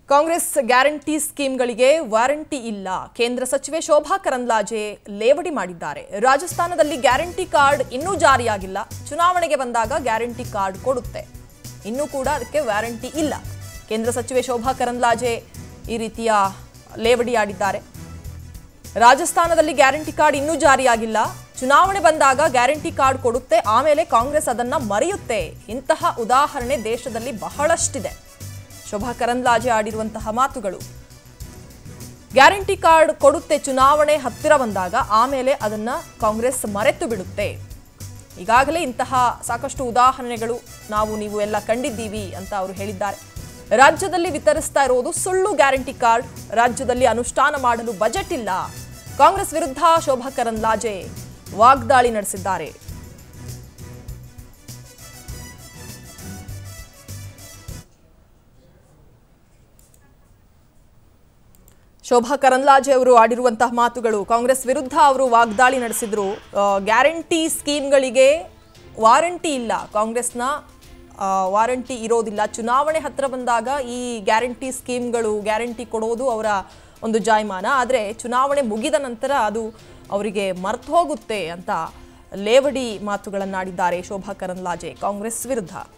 Congress guarantee ಸ್ಕೀಮ್ಗಳಿಗೆ warranty ಇಲ್ಲ ಕೇಂದ್ರ ಸಚಿವೆ ಶೋಭಾ ಕರಂದ್ಲಾಜೆ ಲೇವಡಿ ಮಾಡಿದ್ದಾರೆ ರಾಜಸ್ಥಾನದಲ್ಲಿ ಗ್ಯಾರಂಟಿ ಕಾರ್ಡ್ ಇನ್ನೂ ಜಾರಿಯಾಗಿಲ್ಲ ಚುನಾವಣೆಗೆ ಬಂದಾಗ ಗ್ಯಾರಂಟಿ ಕಾರ್ಡ್ ಕೊಡುತ್ತೆ ಇನ್ನೂ ಕೂಡ ಅದಕ್ಕೆ ವ್ಯಾರಂಟಿ ಇಲ್ಲ ಕೇಂದ್ರ ಸಚಿವೆ ಶೋಭಾ ಕರಂದ್ಲಾಜೆ ಈ ರೀತಿಯ ಲೇವಡಿ ಆಡಿದ್ದಾರೆ ರಾಜಸ್ಥಾನದಲ್ಲಿ ಗ್ಯಾರಂಟಿ ಕಾರ್ಡ್ ಇನ್ನೂ ಜಾರಿಯಾಗಿಲ್ಲ ಚುನಾವಣೆ ಬಂದಾಗ ಗ್ಯಾರಂಟಿ ಕಾರ್ಡ್ ಕೊಡುತ್ತೆ ಆಮೇಲೆ ಕಾಂಗ್ರೆಸ್ ಅದನ್ನ ಮರೆಯುತ್ತೆ ಇಂತಹ ಉದಾಹರಣೆ ದೇಶದಲ್ಲಿ ಬಹಳಷ್ಟಿದೆ ಶೋಭಾ ಕರಂದ್ಲಾಜೆ ಆಡಿರುವಂತಹ ಮಾತುಗಳು ಗ್ಯಾರಂಟಿ ಕಾರ್ಡ್ ಕೊಡುತ್ತೆ ಚುನಾವಣೆ ಹತ್ತಿರ ಬಂದಾಗ ಆಮೇಲೆ ಅದನ್ನ ಕಾಂಗ್ರೆಸ್ ಮರೆತು ಬಿಡುತ್ತೆ ಈಗಾಗಲೇ ಇಂತಹ ಸಾಕಷ್ಟು ಉದಾಹರಣೆಗಳು ನಾವು ನೀವು ಎಲ್ಲ ಕಂಡಿದ್ದೀವಿ ಅಂತ ಅವರು ಹೇಳಿದ್ದಾರೆ ರಾಜ್ಯದಲ್ಲಿ ವಿತರಿಸ್ತಾ ಇರೋದು ಸುಳ್ಳು ಗ್ಯಾರಂಟಿ ಕಾರ್ಡ್ ರಾಜ್ಯದಲ್ಲಿ ಅನುಷ್ಠಾನ ಮಾಡಲು ಬಜೆಟ್ ಇಲ್ಲ ಕಾಂಗ್ರೆಸ್ ವಿರುದ್ಧ ಶೋಭಾ ಕರಂದ್ಲಾಜೆ ವಾಗ್ದಾಳಿ ನಡೆಸಿದ್ದಾರೆ ಶೋಭಾ ಕರಂದ್ಲಾಜೆ ಅವರು ಆಡಿರುವಂತಹ ಮಾತುಗಳು ಕಾಂಗ್ರೆಸ್ ವಿರುದ್ಧ ಅವರು ವಾಗ್ದಾಳಿ ನಡೆಸಿದ್ರು ಆ, ಗ್ಯಾರಂಟಿ ಸ್ಕೀಮ್ಗಳಿಗೆ ವಾರಂಟಿ ಇಲ್ಲ ಕಾಂಗ್ರೆಸ್ನ ಆ, ವಾರಂಟಿ ಇರೋದಿಲ್ಲ ಚುನಾವಣೆ ಹತ್ರ ಬಂದಾಗ ಈ ಗ್ಯಾರಂಟಿ ಸ್ಕೀಮ್ಗಳು ಗ್ಯಾರಂಟಿ ಕೊಡೋದು ಅವರ ಒಂದು ಜಾಯಮಾನ ಆದರೆ ಚುನಾವಣೆ ಮುಗಿದ ನಂತರ ಅದು ಅವರಿಗೆ ಮರ್ತು ಹೋಗುತ್ತೆ ಅಂತ ಲೇವಡಿ ಮಾತುಗಳನ್ನಾಡಿದ್ದಾರೆ ಶೋಭಾ ಕರಂದ್ಲಾಜೆ ಕಾಂಗ್ರೆಸ್ ವಿರುದ್ಧ